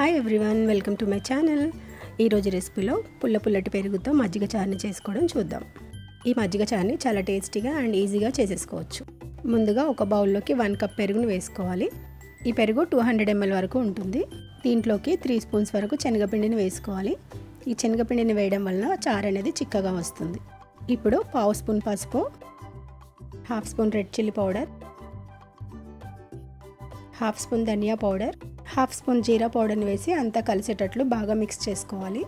hi everyone welcome to my channel ఈరోజు రెసిపీలో పుల్ల పుల్లటి పెరుగుతో మజ్జిగ చారుని చేసుకోవడం చూద్దాం ఈ మజ్జిగ చారుని చాలా టేస్టీగా అండ్ ఈజీగా చేసేసుకోవచ్చు ముందుగా ఒక బౌల్లోకి వన్ కప్ పెరుగును వేసుకోవాలి ఈ పెరుగు టూ హండ్రెడ్ ఎంఎల్ వరకు ఉంటుంది దీంట్లోకి త్రీ స్పూన్స్ వరకు శనగపిండిని వేసుకోవాలి ఈ శనగపిండిని వేయడం వలన చారు అనేది చిక్కగా వస్తుంది ఇప్పుడు పావు స్పూన్ పసుపు half spoon red chilli powder half spoon ధనియా పౌడర్ హాఫ్ స్పూన్ జీరా పౌడర్ని వేసి అంతా కలిసేటట్లు బాగా మిక్స్ చేసుకోవాలి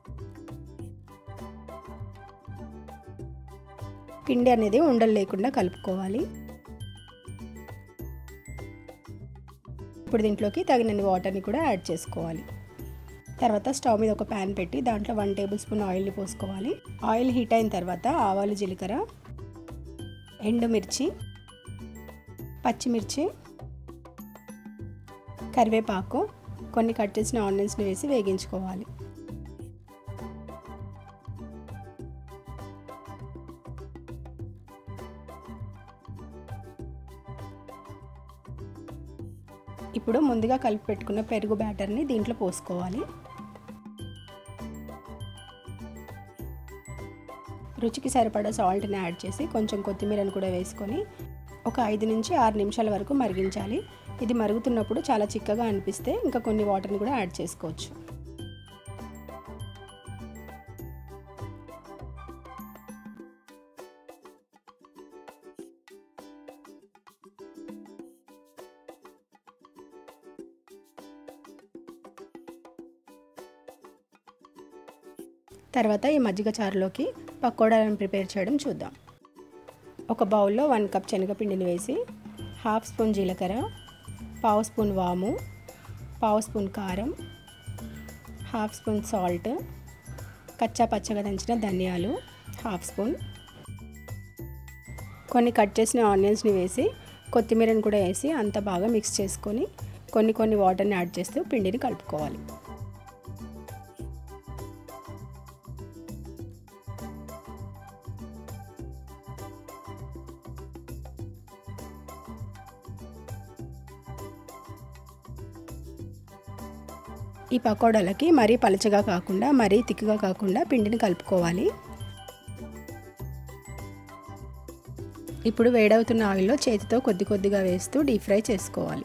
పిండి అనేది ఉండలు లేకుండా కలుపుకోవాలి ఇప్పుడు దీంట్లోకి తగినన్ని వాటర్ని కూడా యాడ్ చేసుకోవాలి తర్వాత స్టవ్ మీద ఒక ప్యాన్ పెట్టి దాంట్లో వన్ టేబుల్ స్పూన్ ఆయిల్ని పోసుకోవాలి ఆయిల్ హీట్ అయిన తర్వాత ఆవాలు జీలకర్ర ఎండుమిర్చి పచ్చిమిర్చి కరివేపాకు కొన్ని కట్ చేసిన ఆనియన్స్ని వేసి వేగించుకోవాలి ఇప్పుడు ముందుగా కలిపి పెట్టుకున్న పెరుగు బ్యాటర్ని దీంట్లో పోసుకోవాలి రుచికి సరిపడా సాల్ట్ని యాడ్ చేసి కొంచెం కొత్తిమీరని కూడా వేసుకొని ఒక ఐదు నుంచి ఆరు నిమిషాల వరకు మరిగించాలి ఇది మరుగుతున్నప్పుడు చాలా చిక్కగా అనిపిస్తే ఇంకా కొన్ని వాటర్ని కూడా యాడ్ చేసుకోవచ్చు తర్వాత ఈ మజ్జిగ చారులోకి పకోడాలను ప్రిపేర్ చేయడం చూద్దాం ఒక బౌల్లో వన్ కప్ శనగపిండిని వేసి హాఫ్ స్పూన్ జీలకర్ర పావు స్పూన్ వాము పావు స్పూన్ కారం హాఫ్ స్పూన్ సాల్ట్ కచ్చా పచ్చగా దంచిన ధనియాలు హాఫ్ స్పూన్ కొన్ని కట్ చేసిన ఆనియన్స్ని వేసి కొత్తిమీరని కూడా వేసి అంత బాగా మిక్స్ చేసుకొని కొన్ని కొన్ని వాటర్ని యాడ్ చేస్తూ పిండిని కలుపుకోవాలి ఈ పకోడాలకి మరీ పలచగా కాకుండా మరీ తిక్కుగా కాకుండా పిండిని కలుపుకోవాలి ఇప్పుడు వేడవుతున్న ఆయిల్లో చేతితో కొద్ది కొద్దిగా వేస్తూ డీప్ ఫ్రై చేసుకోవాలి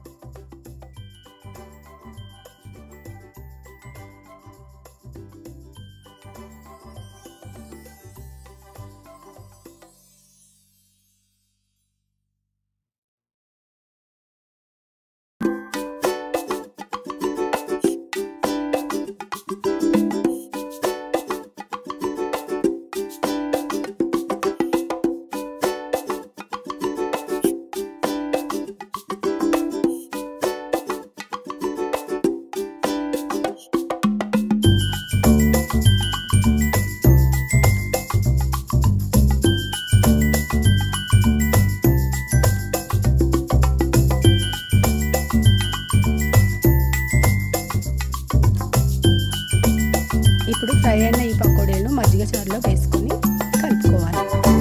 ఇప్పుడు ఫ్రై అయిన ఈ పకోడీలను మజ్జిగ చారులో వేసుకొని కలుపుకోవాలి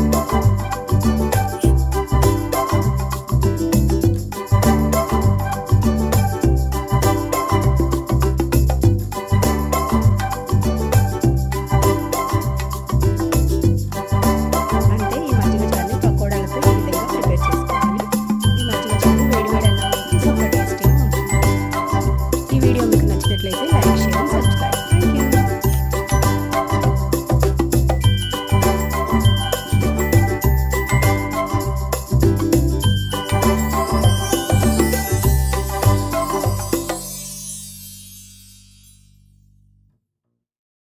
అంటే ఈ మజ్జిగ చారుని పకోడాలతో ఈ విధంగా ప్రిపేర్ చేసుకోవాలి ఈ మజ్జిగ చారు వేడి వేడి అన్నంలోకి సూపర్ టేస్టీగా ఉంటుంది ఈ వీడియో మీకు నచ్చినట్లయితే లైక్ షేర్